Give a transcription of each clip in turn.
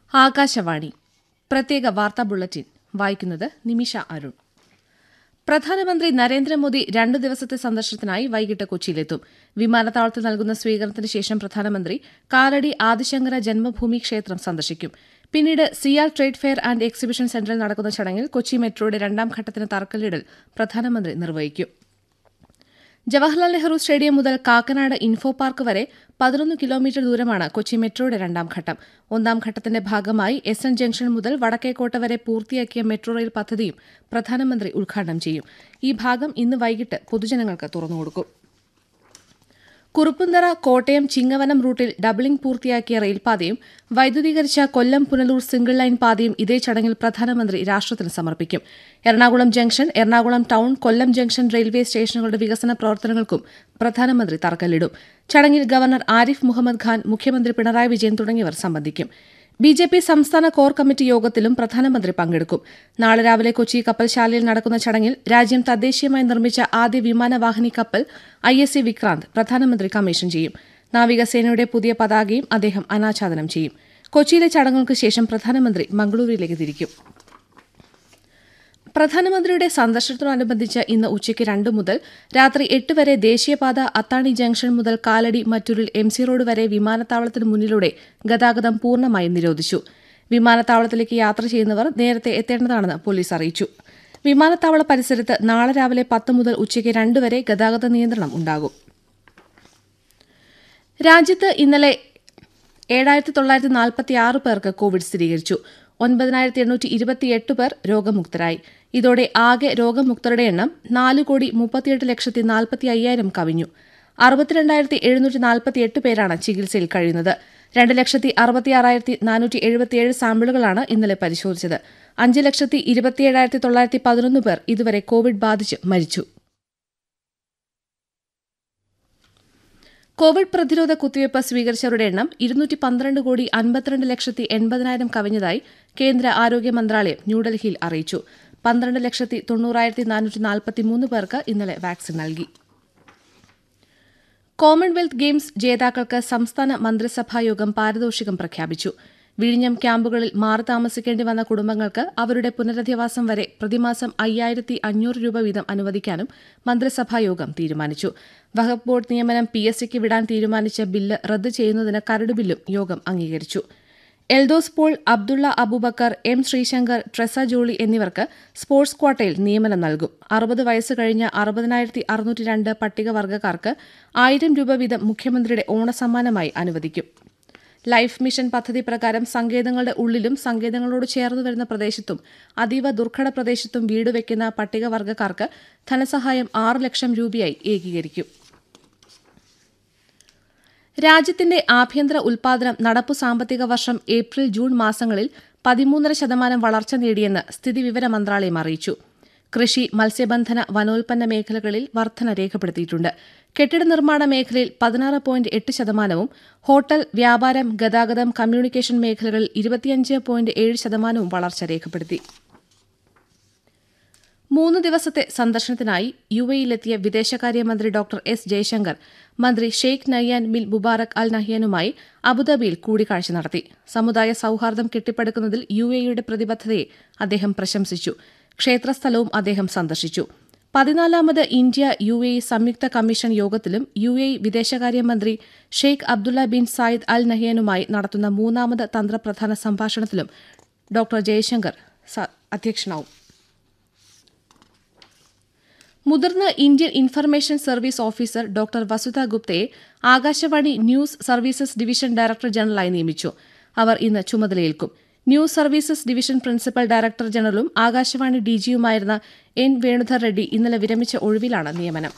ആകാശവാണി പ്രത്യേക വാർത്താ ബുള്ളറ്റിൻ വായിക്കുന്നത് നിമിഷ അരുൺ പ്രധാനമന്ത്രി നരേന്ദ്രമോദി രണ്ടു ദിവസത്തെ സന്ദർശനത്തിനായി വൈകിട്ട് കൊച്ചിയിലെത്തും വിമാനത്താവളത്തിൽ നൽകുന്ന സ്വീകരണത്തിന് ശേഷം പ്രധാനമന്ത്രി കാലടി ആദിശങ്കര ജന്മഭൂമി ക്ഷേത്രം സന്ദർശിക്കും പിന്നീട് CIAL trade fair and exhibition സെന്ററിൽ നടക്കുന്ന ചടങ്ങിൽ കൊച്ചി മെട്രോയുടെ രണ്ടാം ഘട്ടത്തിന് തറക്കല്ലിടൽ പ്രധാനമന്ത്രി നിർവഹിക്കും ജവഹർലാൽ നെഹ്റു സ്റ്റേഡിയം മുതൽ കാക്കനാട് ഇൻഫോ പാർക്ക് വരെ പതിനൊന്ന് കിലോമീറ്റർ ദൂരമാണ് കൊച്ചി മെട്രോയുടെ രണ്ടാം ഘട്ടം ഒന്നാം ഘട്ടത്തിന്റെ ഭാഗമായി എസ് എൻ ജംഗ്ഷൻ മുതൽ വടക്കേക്കോട്ട വരെ പൂർത്തിയാക്കിയ മെട്രോ റെയിൽ പദ്ധതിയും പ്രധാനമന്ത്രി ഉദ്ഘാടനം ചെയ്യും ഈ ഭാഗം ഇന്ന് വൈകിട്ട് പൊതുജനങ്ങൾക്ക് തുറന്നുകൊടുക്കും കുറുപ്പുന്തറ കോട്ടയം ചിങ്ങവനം റൂട്ടിൽ ഡബിളിംഗ് പൂർത്തിയാക്കിയ റെയിൽപാതയും വൈദ്യുതീകരിച്ച കൊല്ലം പുനലൂർ സിംഗിൾ ലൈൻ പാതയും ഇതേ ചടങ്ങിൽ പ്രധാനമന്ത്രി രാഷ്ട്രത്തിന് സമർപ്പിക്കും Ernakulam junction Ernakulam town Kollam junction railway സ്റ്റേഷനുകളുടെ വികസന പ്രവർത്തനങ്ങൾക്കും പ്രധാനമന്ത്രി തറക്കല്ലിടും ചടങ്ങിൽ ഗവർണർ ആരിഫ് മുഹമ്മദ് ഖാൻ മുഖ്യമന്ത്രി പിണറായി വിജയൻ തുടങ്ങിയവർ സംബന്ധിക്കും ബി ജെ പി സംസ്ഥാന കോർ കമ്മിറ്റി യോഗത്തിലും പ്രധാനമന്ത്രി പങ്കെടുക്കും നാളെ രാവിലെ കൊച്ചി കപ്പൽശാലയിൽ നടക്കുന്ന ചടങ്ങിൽ രാജ്യം തദ്ദേശീയമായി നിർമ്മിച്ച ആദ്യ വിമാനവാഹിനി കപ്പൽ ഐ എസ് സി വിക്രാന്ത് പ്രധാനമന്ത്രി കമ്മീഷൻ ചെയ്യും നാവികസേനയുടെ പുതിയ പതാകയും അദ്ദേഹം അനാച്ഛാദനം ചെയ്യും കൊച്ചിയിലെ ചടങ്ങുകൾക്ക് ശേഷം പ്രധാനമന്ത്രി മംഗളൂരുവിലേക്ക് തിരിക്കും പ്രധാനമന്ത്രിയുടെ സന്ദർശനത്തോടനുബന്ധിച്ച് ഇന്ന് ഉച്ചയ്ക്ക് രണ്ട് മുതൽ രാത്രി എട്ട് വരെ ദേശീയപാത അത്താണി ജംഗ്ഷൻ മുതൽ കാലടി മറ്റൂരിൽ എം സി റോഡ് വരെ വിമാനത്താവളത്തിന് മുന്നിലൂടെ ഗതാഗതം പൂർണ്ണമായും നിരോധിച്ചു വിമാനത്താവളത്തിലേക്ക് യാത്ര ചെയ്യുന്നവർ നേരത്തെ എത്തേണ്ടതാണെന്ന് പോലീസ് അറിയിച്ചു വിമാനത്താവള പരിസരത്ത് നാളെ രാവിലെ പത്ത് മുതൽ ഉച്ചയ്ക്ക് രണ്ട് വരെ ഗതാഗത നിയന്ത്രണം ഉണ്ടാകും രാജ്യത്ത് ഇന്നലെ ഏഴായിരത്തി തൊള്ളായിരത്തി നാൽപ്പത്തി ആറ് പേർക്ക് കോവിഡ് സ്ഥിരീകരിച്ചു ഒൻപതിനായിരത്തി എണ്ണൂറ്റി ഇരുപത്തിയെട്ട് പേർ രോഗമുക്തരായി ഇതോടെ ആകെ രോഗമുക്തരുടെ എണ്ണം നാല് കോടി മുപ്പത്തിയെട്ട് ലക്ഷത്തി നാൽപ്പത്തി അയ്യായിരം കവിഞ്ഞു അറുപത്തിരണ്ടായിരത്തി എഴുന്നൂറ്റി നാൽപ്പത്തിയെട്ട് പേരാണ് ചികിത്സയിൽ കഴിയുന്നത് രണ്ട് ലക്ഷത്തി അറുപത്തിയാറായിരത്തി നാനൂറ്റി എഴുപത്തിയേഴ് സാമ്പിളുകളാണ് ഇന്നലെ പരിശോധിച്ചത് അഞ്ച് ലക്ഷത്തി ഇരുപത്തിയേഴായിരത്തി തൊള്ളായിരത്തി പതിനൊന്ന് പേർ ഇതുവരെ കോവിഡ് ബാധിച്ച് മരിച്ചു കോവിഡ് പ്രതിരോധ കുത്തിവയ്പ് സ്വീകരിച്ചവരുടെ എണ്ണം ഇരുന്നൂറ്റി പന്ത്രണ്ട് കോടി അൻപത്തിരണ്ട് ലക്ഷത്തി എൺപതിനായിരം കവിഞ്ഞതായി കേന്ദ്ര ആരോഗ്യ മന്ത്രാലയം ന്യൂഡൽഹിയിൽ അറിയിച്ചു പന്ത്രണ്ട് ലക്ഷത്തി തൊണ്ണൂറായിരത്തി നാനൂറ്റി നാൽപ്പത്തിമൂന്ന് പേർക്ക് ഇന്നലെ വാക്സിൻ നൽകി കോമൺവെൽത്ത് ഗെയിംസ് ജേതാക്കൾക്ക് സംസ്ഥാന മന്ത്രിസഭായോഗം പാരിതോഷികം പ്രഖ്യാപിച്ചു വിഴിഞ്ഞം ക്യാമ്പുകളിൽ മാറി താമസിക്കേണ്ടി വന്ന കുടുംബങ്ങൾക്ക് അവരുടെ പുനരധിവാസം വരെ പ്രതിമാസം അയ്യായിരത്തി അഞ്ഞൂറ് രൂപ വീതം അനുവദിക്കാനും മന്ത്രിസഭായോഗം തീരുമാനിച്ചു വഖഫ് ബോർഡ് നിയമനം പി എസ് സിക്ക് വിടാൻ തീരുമാനിച്ച ബില്ല് റദ്ദ് ചെയ്യുന്നതിന് കരട് ബില്ലും യോഗം അംഗീകരിച്ചു എൽദോസ് പോൾ അബ്ദുള്ള അബൂബക്കർ എം ശ്രീശങ്കർ ട്രെസ ജോളി എന്നിവർക്ക് സ്പോർട്സ് ക്വാട്ടയിൽ നിയമനം നൽകും അറുപത് വയസ്സ് കഴിഞ്ഞ അറുപതിനായിരത്തി അറുന്നൂറ്റി രണ്ട് പട്ടികവർഗ്ഗക്കാർക്ക് ആയിരം രൂപ വീതം മുഖ്യമന്ത്രിയുടെ ഓണസമ്മാനമായി അനുവദിക്കും ലൈഫ് മിഷൻ പദ്ധതി പ്രകാരം സങ്കേതങ്ങളുടെ ഉള്ളിലും സങ്കേതങ്ങളോട് ചേർന്നു വരുന്ന പ്രദേശത്തും അതീവ ദുർഘട പ്രദേശത്തും വീട് വയ്ക്കുന്ന പട്ടികവർഗ്ഗക്കാർക്ക് ധനസഹായം ആറ് ലക്ഷം രൂപയായി ഏകീകരിക്കും രാജ്യത്തിന്റെ ആഭ്യന്തര ഉൽപാദനം നടപ്പു സാമ്പത്തിക വർഷം ഏപ്രിൽ ജൂൺ മാസങ്ങളിൽ പതിമൂന്നര ശതമാനം വളർച്ച നേടിയെന്ന് സ്ഥിതിവിവര മന്ത്രാലയം അറിയിച്ചു കൃഷി മത്സ്യബന്ധന വനോൽപ്പന്ന മേഖലകളിൽ വർധന രേഖപ്പെടുത്തിയിട്ടുണ്ട് കെട്ടിട നിർമ്മാണ മേഖലയിൽ പതിനാറ് പോയിന്റ് എട്ട് ശതമാനവും ഹോട്ടൽ വ്യാപാരം ഗതാഗതം കമ്മ്യൂണിക്കേഷൻ മേഖലകളിൽ ഇരുപത്തിയഞ്ച് പോയിന്റ് ഏഴ് ശതമാനവും വളർച്ച രേഖപ്പെടുത്തി മൂന്ന് ദിവസത്തെ സന്ദർശനത്തിനായി യു എയിലെത്തിയ വിദേശകാര്യമന്ത്രി ഡോക്ടർ എസ് ജയശങ്കർ മന്ത്രി Sheikh Nahyan bin Mubarak Al നഹ്യാനുമായി അബുദാബിയിൽ കൂടിക്കാഴ്ച നടത്തി സമുദായ സൌഹാർദ്ദം കെട്ടിപ്പടുക്കുന്നതിൽ യു എയുടെ പ്രതിബദ്ധതയെ അദ്ദേഹം പ്രശംസിച്ചു ക്ഷേത്രസ്ഥലവും അദ്ദേഹം സന്ദർശിച്ചു പതിനാലാമത് ഇന്ത്യ യു എ സംയുക്ത കമ്മീഷൻ യോഗത്തിലും യു എ വിദേശകാര്യമന്ത്രി Sheikh Abdullah bin Zayed Al നഹ്യാനുമായി നടത്തുന്ന മൂന്നാമത് തന്ത്രപ്രധാന സംഭാഷണത്തിലും ഡോക്ടർ ജയശങ്കർ അധ്യക്ഷനാവും മുതിർന്ന Indian information service officer doctor Vasudha ഗുപ്തയെ Akashvani news services division director ജനറലായി നിയമിച്ചു അവർ ഇന്ന് ചുമതലയേൽക്കും news services division principal director ജനറലും ആകാശവാണി ഡിജിയുമായിരുന്ന എൻ വേണുധർ റെഡ്ഡി ഇന്നലെ വിരമിച്ച ഒഴിവിലാണ് നിയമനം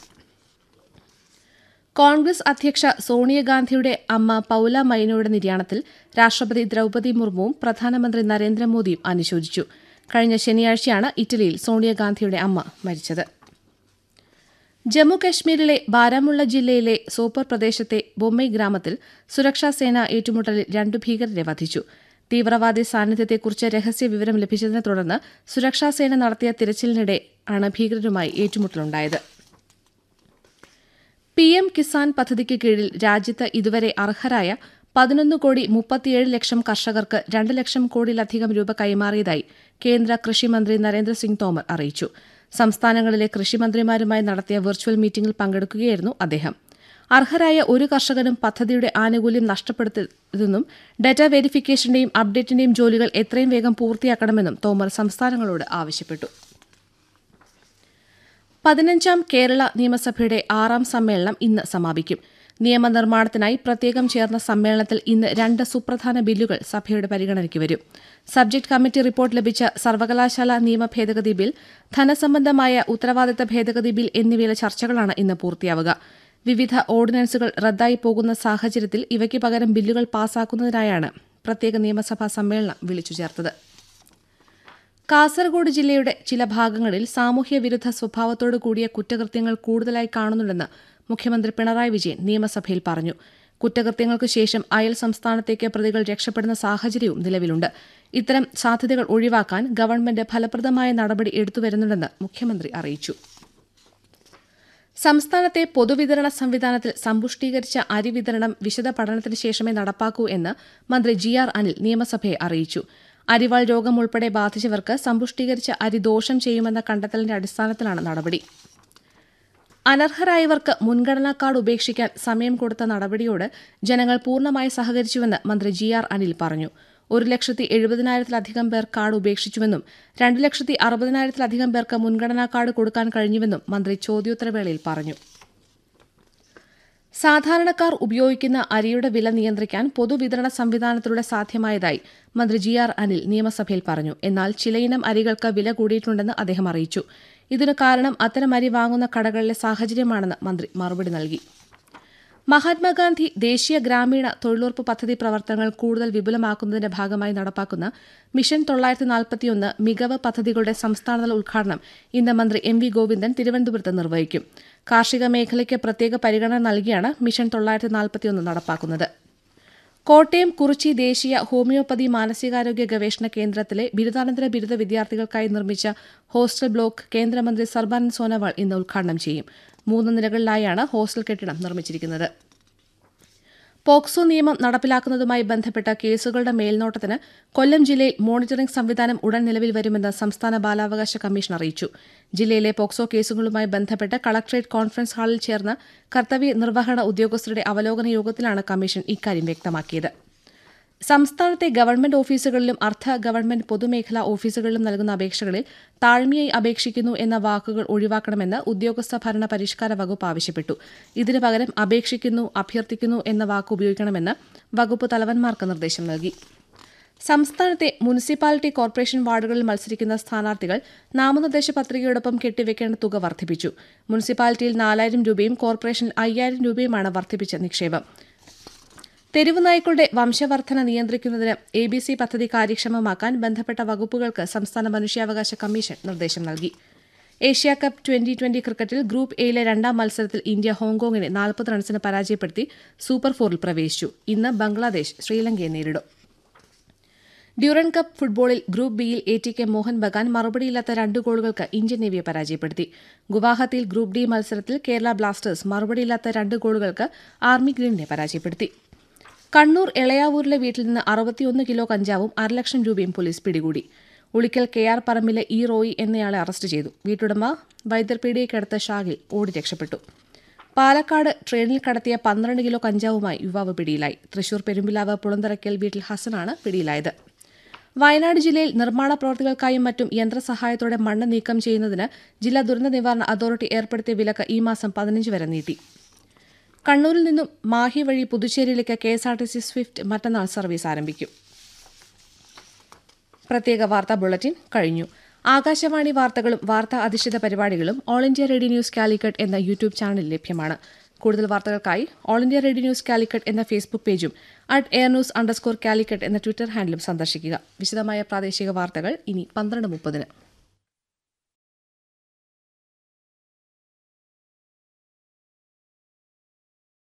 കോൺഗ്രസ് അധ്യക്ഷ സോണിയാഗാന്ധിയുടെ അമ്മ പൌല മൈനോയുടെ നിര്യാണത്തിൽ രാഷ്ട്രപതി ദ്രൌപദി മുർമുവും പ്രധാനമന്ത്രി നരേന്ദ്രമോദിയും അനുശോചിച്ചു കഴിഞ്ഞ ശനിയാഴ്ചയാണ് ഇറ്റലിയിൽ സോണിയാഗാന്ധിയുടെ അമ്മ മരിച്ചത് ജമ്മു കശ്മീരിലെ ബാരാമുള്ള ജില്ലയിലെ സോപ്പർ പ്രദേശത്തെ ബൊമ്മൈ ഗ്രാമത്തിൽ സുരക്ഷാസേന ഏറ്റുമുട്ടലിൽ രണ്ടു ഭീകരരെ വധിച്ചു തീവ്രവാദി സാന്നിധ്യത്തെക്കുറിച്ച് രഹസ്യ വിവരം ലഭിച്ചതിനെ തുടർന്ന് സുരക്ഷാസേന നടത്തിയ തിരച്ചിലിനിടെ ആണ് ഭീകരരുമായി ഏറ്റുമുട്ടലുണ്ടായത് പി എം കിസാൻ പദ്ധതിക്ക് കീഴിൽ രാജ്യത്ത് ഇതുവരെ അർഹരായ പതിനൊന്ന് കോടി മുപ്പത്തിയേഴ് ലക്ഷം കർഷകർക്ക് രണ്ട് ലക്ഷം കോടിയിലധികം രൂപ കൈമാറിയതായി കേന്ദ്ര കൃഷിമന്ത്രി നരേന്ദ്രസിംഗ് തോമർ അറിയിച്ചു സംസ്ഥാനങ്ങളിലെ കൃഷിമന്ത്രിമാരുമായി നടത്തിയ വെർച്വൽ മീറ്റിംഗിൽ പങ്കെടുക്കുകയായിരുന്നു അദ്ദേഹം അർഹരായ ഒരു കർഷകനും പദ്ധതിയുടെ ആനുകൂല്യം നഷ്ടപ്പെടുത്തരുതെന്നും ഡാറ്റ വെരിഫിക്കേഷന്റെയും അപ്ഡേറ്റിന്റെയും ജോലികൾ എത്രയും വേഗം പൂർത്തിയാക്കണമെന്നും തോമർ സംസ്ഥാനങ്ങളോട് ആവശ്യപ്പെട്ടു പതിനഞ്ചാം കേരള നിയമസഭയുടെ ആറാം സമ്മേളനം ഇന്ന് സമാപിക്കും നിയമനിർമ്മാണത്തിനായി പ്രത്യേകം ചേർന്ന സമ്മേളനത്തിൽ ഇന്ന് രണ്ട് സുപ്രധാന ബില്ലുകൾ സഭയുടെ പരിഗണനയ്ക്ക് വരും സബ്ജക്ട് കമ്മിറ്റി റിപ്പോർട്ട് ലഭിച്ച സർവകലാശാല നിയമ ഭേദഗതി ബിൽ ധനസംബന്ധമായ ഉത്തരവാദിത്ത ഭേദഗതി ബിൽ എന്നിവയിലെ ചർച്ചകളാണ് ഇന്ന് പൂർത്തിയാവുക വിവിധ ഓർഡിനൻസുകൾ റദ്ദായി പോകുന്ന സാഹചര്യത്തിൽ ഇവയ്ക്ക് പകരം ബില്ലുകൾ പാസാക്കുന്നതിനായാണ് പ്രത്യേക നിയമസഭാ സമ്മേളനം വിളിച്ചു ചേർത്തത് കാസർഗോഡ് ജില്ലയുടെ ചില ഭാഗങ്ങളിൽ സാമൂഹ്യ വിരുദ്ധ സ്വഭാവത്തോടു കൂടിയ കുറ്റകൃത്യങ്ങൾ കൂടുതലായി കാണുന്നുണ്ടെന്ന് മുഖ്യമന്ത്രി പിണറായി വിജയൻ നിയമസഭയിൽ പറഞ്ഞു കുറ്റകൃത്യങ്ങൾക്ക് ശേഷം അയൽ സംസ്ഥാനത്തേക്ക് പ്രതികൾ രക്ഷപ്പെടുന്ന സാഹചര്യവും നിലവിലുണ്ട് ഇത്തരം സാധ്യതകൾ ഒഴിവാക്കാൻ ഗവൺമെന്റ് ഫലപ്രദമായ നടപടി എടുത്തുവരുന്നുണ്ടെന്ന് മുഖ്യമന്ത്രി അറിയിച്ചു സംസ്ഥാനത്തെ പൊതുവിതരണ സംവിധാനത്തിൽ സമ്പുഷ്ടീകരിച്ച അരി വിതരണം വിശദ പഠനത്തിന് ശേഷമേ നടപ്പാക്കൂ എന്ന് മന്ത്രി ജി ആർ അനിൽ നിയമസഭയെ അറിയിച്ചു അരിവാൾ രോഗം ഉൾപ്പെടെ ബാധിച്ചവർക്ക് സമ്പുഷ്ടീകരിച്ച അരി ദോഷം ചെയ്യുമെന്ന കണ്ടെത്തലിന്റെ അടിസ്ഥാനത്തിലാണ് നടപടി അനർഹരായവർക്ക് മുൻഗണനാ കാർഡ് ഉപേക്ഷിക്കാൻ സമയം കൊടുത്ത നടപടിയോട് ജനങ്ങൾ പൂർണ്ണമായി സഹകരിച്ചുവെന്ന് മന്ത്രി ജി ആർ അനിൽ പറഞ്ഞു ഒരു ലക്ഷത്തി എഴുപതിനായിരത്തിലധികം പേർ കാർഡ് ഉപേക്ഷിച്ചുവെന്നും രണ്ട് ലക്ഷത്തി അറുപതിനായിരത്തിലധികം പേർക്ക് മുൻഗണനാ കാർഡ് കൊടുക്കാൻ കഴിഞ്ഞുവെന്നും മന്ത്രി ചോദ്യോത്തരവേളയിൽ പറഞ്ഞു സാധാരണക്കാർ ഉപയോഗിക്കുന്ന അരിയുടെ വില നിയന്ത്രിക്കാൻ പൊതുവിതരണ സംവിധാനത്തിലൂടെ സാധ്യമായതായി മന്ത്രി ജി ആർ അനിൽ നിയമസഭയിൽ പറഞ്ഞു എന്നാൽ ചിലയിനം അരികൾക്ക് വില കൂടിയിട്ടുണ്ടെന്ന് അദ്ദേഹം അറിയിച്ചു ഇതിനു കാരണം അത്തരം അരി വാങ്ങുന്ന കടകളിലെ സാഹചര്യമാണെന്ന് മന്ത്രി മറുപടി നൽകി മഹാത്മാഗാന്ധി ദേശീയ ഗ്രാമീണ തൊഴിലുറപ്പ് പദ്ധതി പ്രവർത്തനങ്ങൾ കൂടുതൽ വിപുലമാക്കുന്നതിന്റെ ഭാഗമായി നടപ്പാക്കുന്ന മിഷൻ തൊള്ളായിരത്തി നാൽപ്പത്തിയൊന്ന് മികവ് പദ്ധതികളുടെ സംസ്ഥാനതല ഉദ്ഘാടനം ഇന്ന് മന്ത്രി എം വി ഗോവിന്ദൻ തിരുവനന്തപുരത്ത് നിർവഹിക്കും കാർഷിക മേഖലയ്ക്ക് പ്രത്യേക പരിഗണന നൽകിയാണ് മിഷൻ തൊള്ളായിരത്തി നാൽപ്പത്തിയൊന്ന് നടപ്പാക്കുന്നത് കോട്ടയം കുറിച്ചി ദേശീയ ഹോമിയോപ്പതി മാനസികാരോഗ്യ ഗവേഷണ കേന്ദ്രത്തിലെ ബിരുദാനന്തര ബിരുദ വിദ്യാർത്ഥികൾക്കായി നിർമ്മിച്ച ഹോസ്റ്റൽ ബ്ലോക്ക് കേന്ദ്രമന്ത്രി സർബാനന്ദ് സോനോവാൾ ഇന്ന് ഉദ്ഘാടനം ചെയ്യും മൂന്ന് നിലകളിലായാണ് ഹോസ്റ്റൽ കെട്ടിടം നിർമ്മിച്ചിരിക്കുന്നത് പോക്സോ നിയമം നടപ്പിലാക്കുന്നതുമായി ബന്ധപ്പെട്ട കേസുകളുടെ മേൽനോട്ടത്തിന് കൊല്ലം ജില്ലയിൽ മോണിറ്ററിംഗ് സംവിധാനം ഉടൻ നിലവിൽ വരുമെന്ന് സംസ്ഥാന ബാലാവകാശ കമ്മീഷൻ അറിയിച്ചു ജില്ലയിലെ പോക്സോ കേസുകളുമായി ബന്ധപ്പെട്ട് കളക്ടറേറ്റ് കോൺഫറൻസ് ഹാളിൽ ചേർന്ന കർത്തവ്യ നിർവഹണ ഉദ്യോഗസ്ഥരുടെ അവലോകന യോഗത്തിലാണ് കമ്മീഷൻ ഇക്കാര്യം വ്യക്തമാക്കിയത് സംസ്ഥാനത്തെ ഗവൺമെന്റ് ഓഫീസുകളിലും അർദ്ധ ഗവൺമെന്റ് പൊതുമേഖലാ ഓഫീസുകളിലും നൽകുന്ന അപേക്ഷകളിൽ താഴ്മയായി അപേക്ഷിക്കുന്നു എന്ന വാക്കുകൾ ഒഴിവാക്കണമെന്ന് ഉദ്യോഗസ്ഥ ഭരണ പരിഷ്കാര വകുപ്പ് ആവശ്യപ്പെട്ടു ഇതിനു പകരം അപേക്ഷിക്കുന്നു അഭ്യർത്ഥിക്കുന്നു എന്ന വാക്ക് ഉപയോഗിക്കണമെന്ന് വകുപ്പ് തലവന്മാർക്ക് നിർദ്ദേശം നൽകി സംസ്ഥാനത്തെ മുനിസിപ്പാലിറ്റി കോർപ്പറേഷൻ വാർഡുകളിൽ മത്സരിക്കുന്ന സ്ഥാനാർത്ഥികൾ നാമനിർദ്ദേശ പത്രികയോടൊപ്പം കെട്ടിവെക്കേണ്ട തുക വർദ്ധിപ്പിച്ചു മുനിസിപ്പാലിറ്റിയിൽ നാലായിരം രൂപയും കോർപ്പറേഷനിൽ അയ്യായിരം രൂപയുമാണ് വർദ്ധിപ്പിച്ച നിക്ഷേപം തെരുവ് നായ്ക്കളുടെ വംശവർധന നിയന്ത്രിക്കുന്നതിന് എ ബി സി പദ്ധതി കാര്യക്ഷമമാക്കാൻ ബന്ധപ്പെട്ട വകുപ്പുകൾക്ക് സംസ്ഥാന മനുഷ്യാവകാശ കമ്മീഷൻ നിർദ്ദേശം നൽകി ഏഷ്യ കപ്പ് ട്വന്റി ട്വന്റി ക്രിക്കറ്റിൽ ഗ്രൂപ്പ് എയിലെ രണ്ടാം മത്സരത്തിൽ ഇന്ത്യ ഹോങ്കോങ്ങിനെ നാൽപ്പത് റൺസിന് പരാജയപ്പെടുത്തി സൂപ്പർ ഫോറിൽ പ്രവേശിച്ചു ഇന്ന് ബംഗ്ലാദേശ് ശ്രീലങ്കയെ നേരിടും ഡ്യൂറൻ കപ്പ് ഫുട്ബോളിൽ ഗ്രൂപ്പ് ബിയിൽ A T K Mohun Bagan മറുപടിയില്ലാത്ത രണ്ട് ഗോളുകൾക്ക് ഇന്ത്യൻ നേവിയെ പരാജയപ്പെടുത്തി ഗുവാഹത്തിയിൽ ഗ്രൂപ്പ് ഡി മത്സരത്തിൽ കേരള ബ്ലാസ്റ്റേഴ്സ് മറുപടിയില്ലാത്ത രണ്ട് ഗോളുകൾക്ക് ആർമി ഗ്രീനിനെ പരാജയപ്പെടുത്തി കണ്ണൂർ എളയാവൂരിലെ വീട്ടിൽ നിന്ന് അറുപത്തിയൊന്ന് കിലോ കഞ്ചാവും അരലക്ഷം രൂപയും പോലീസ് പിടികൂടി ഉളിക്കൽ കെ ആർ പറമ്പിലെ ഇ റോയി എന്നയാളെ അറസ്റ്റ് ചെയ്തു വീട്ടുടമ വൈദ്യർപീഡിയയ്ക്കടുത്ത ഷാഹിൽ ഓടി രക്ഷപ്പെട്ടു പാലക്കാട് ട്രെയിനിൽ കടത്തിയ പന്ത്രണ്ട് കിലോ കഞ്ചാവുമായി യുവാവ് പിടിയിലായി തൃശൂർ പെരുമ്പിലാവ് പുളന്തറയ്ക്കൽ വീട്ടിൽ ഹസനാണ് പിടിയിലായത് വയനാട് ജില്ലയിൽ നിർമ്മാണ പ്രവൃത്തികൾക്കായും മറ്റും യന്ത്രസഹായത്തോടെ മണ്ണ് നീക്കം ചെയ്യുന്നതിന് ജില്ലാ ദുരന്ത നിവാരണ അതോറിറ്റി ഏർപ്പെടുത്തിയ വിലക്ക് ഈ മാസം പതിനഞ്ച് വരെ നീട്ടി കണ്ണൂരിൽ നിന്നും മാഹി വഴി പുതുച്ചേരിയിലേക്ക് K S R T C swift മറ്റന്നാൾ സർവീസ് ആരംഭിക്കും പ്രത്യേക വാർത്താ ബുള്ളറ്റിൻ കഴിഞ്ഞു ആകാശവാണി വാർത്തകളും വാർത്താ അധിഷ്ഠിത പരിപാടികളും All India Radio News Calicut എന്ന യൂട്യൂബ് ചാനലിൽ ലഭ്യമാണ് കൂടുതൽ വാർത്തകൾക്കായി All India Radio News Calicut എന്ന ഫേസ്ബുക്ക് പേജും at AIR news underscore Calicut എന്ന ട്വിറ്റർ ഹാൻഡിലും സന്ദർശിക്കുക വിശദമായ പ്രാദേശിക വാർത്തകൾ ഇനി പന്ത്രണ്ട് മുപ്പതിന്